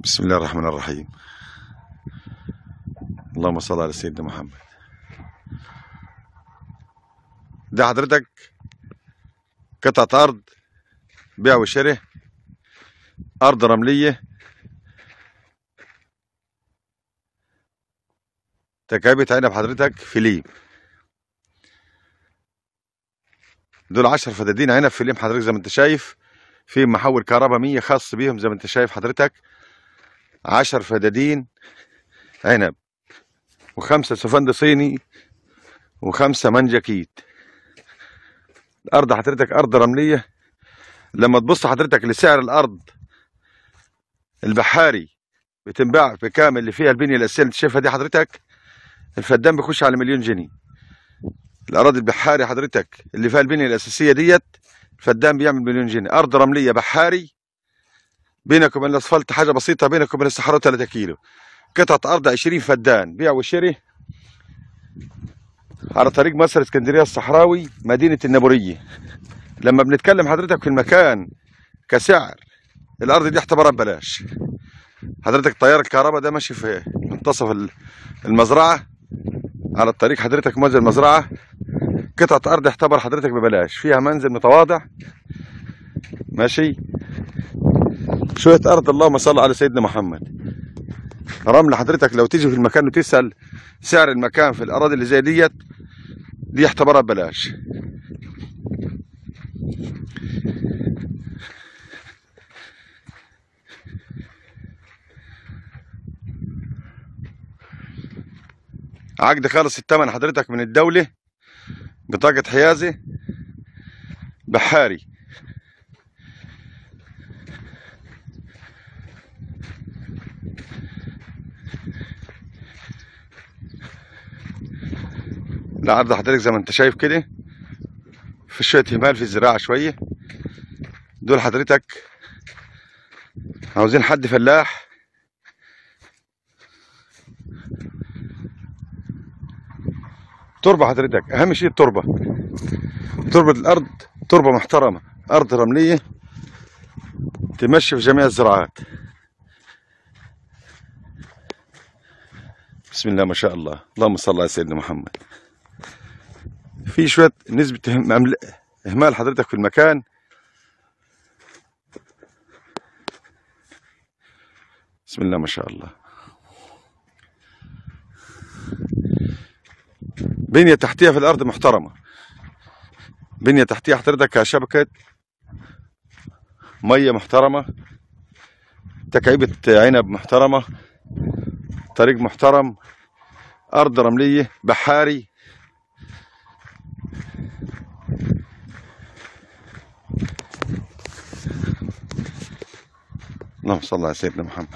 بسم الله الرحمن الرحيم اللهم صل على سيدنا محمد ده حضرتك قطعة أرض بيع وشراء أرض رملية تكعبة عنب حضرتك فيليم دول عشر فدادين عنب فيليم حضرتك زي ما انت شايف في محول كهرباء 100 خاص بيهم زي ما انت شايف حضرتك عشر فدادين عنب وخمسة سفند صيني وخمسة منجكيت الأرض حضرتك أرض رملية لما تبص حضرتك لسعر الأرض البحاري بتنباع بكامل اللي فيها البنية الأساسية اللي انت شايفها دي حضرتك الفدان بيخش على مليون جنيه الأراضي البحاري حضرتك اللي فيها البنية الأساسية ديت الفدان بيعمل مليون جنيه أرض رملية بحاري بينك وبين الأسفلت حاجة بسيطة بينك وبين الصحراء 3 كيلو قطعة أرض 20 فدان بيع وشري على طريق مصر اسكندرية الصحراوي مدينة النابورية لما بنتكلم حضرتك في المكان كسعر الأرض دي اعتبرها ببلاش حضرتك طيار الكهرباء ده ماشي في منتصف المزرعة على الطريق حضرتك موزع المزرعة قطعة أرض اعتبر حضرتك ببلاش فيها منزل متواضع ماشي شوية أرض اللهم صل على سيدنا محمد رمل حضرتك لو تيجي في المكان وتسأل سعر المكان في الأراضي اللي زي ديت دي اعتبرها ببلاش عقد خالص الثمن حضرتك من الدولة بطاقة حيازة بحاري العرض حضرتك زي ما انت شايف كده في شوية همال في الزراعة شوية دول حضرتك عاوزين حد فلاح تربة حضرتك أهم شيء التربة تربة الأرض تربة محترمة أرض رملية تمشي في جميع الزراعات بسم الله ما شاء الله اللهم صل على سيدنا محمد في شوية نسبة إهم- إهمال حضرتك في المكان بسم الله ما شاء الله بنية تحتية في الأرض محترمة بنية تحتية حضرتك شبكة مية محترمة تكعيبة عنب محترمة طريق محترم أرض رملية بحاري اللهم صل على سيدنا محمد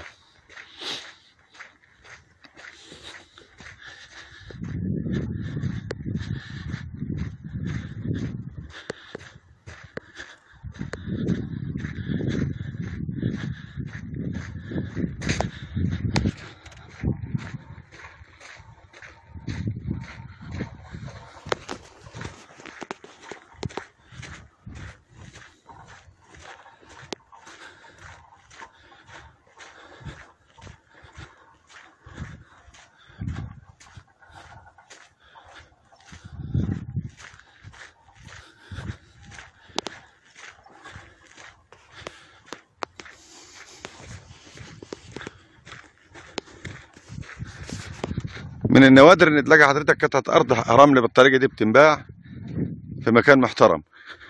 من النوادر ان تلاقي حضرتك قطعة ارض رمل بالطريقة دي بتنباع في مكان محترم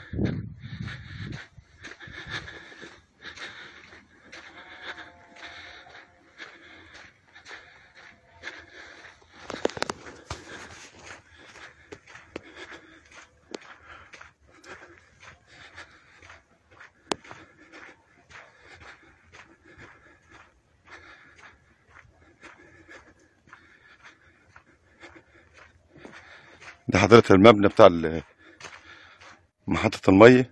ده حضرتك المبنى بتاع ال- محطة المية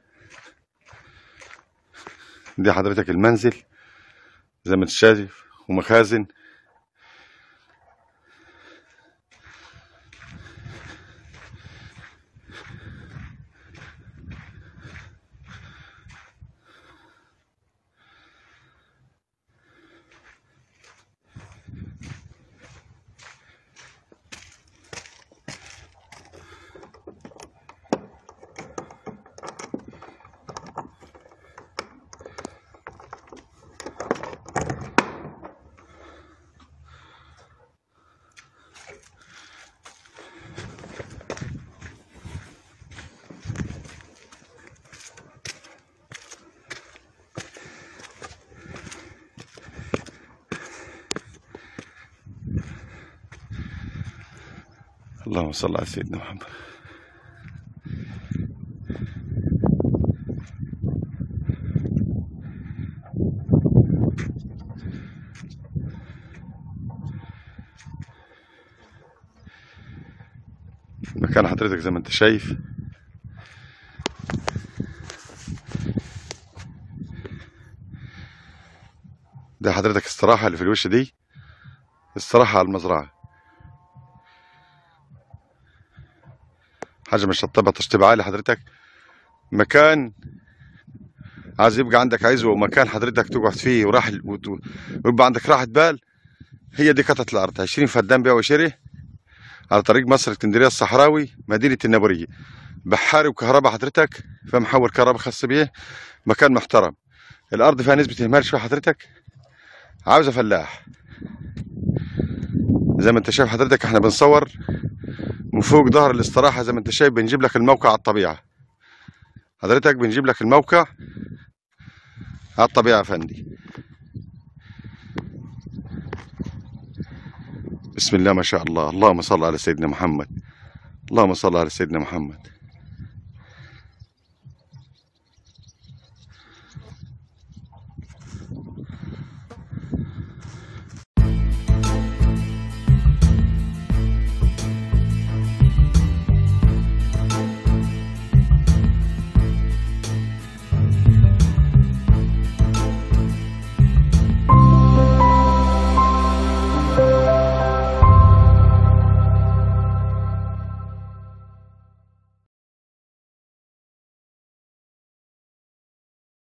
دي حضرتك المنزل زي ما انت شايف ومخازن اللهم صل على سيدنا محمد مكان حضرتك زي ما انت شايف ده حضرتك استراحة اللي في الوش دي استراحة على المزرعة حاجة مش هتطبع تشطيب عالي حضرتك مكان عايز يبقى عندك عزوة ومكان حضرتك تقعد فيه وراح وت- ويبقى عندك راحة بال هي دي قطعة الأرض 20 فدان بيع وشري على طريق مصر اسكندرية الصحراوي مدينة النبورية بحاري وكهرباء حضرتك فيها محول كهرباء خاص بيه مكان محترم الأرض فيها نسبة إهمال شوية حضرتك عاوزة فلاح زي ما انت شايف حضرتك احنا بنصور من فوق ظهر الاستراحة زي ما انت شايف بنجيب لك الموقع على الطبيعة حضرتك بنجيب لك الموقع على الطبيعة يا فندي بسم الله ما شاء الله اللهم صل على سيدنا محمد اللهم صل على سيدنا محمد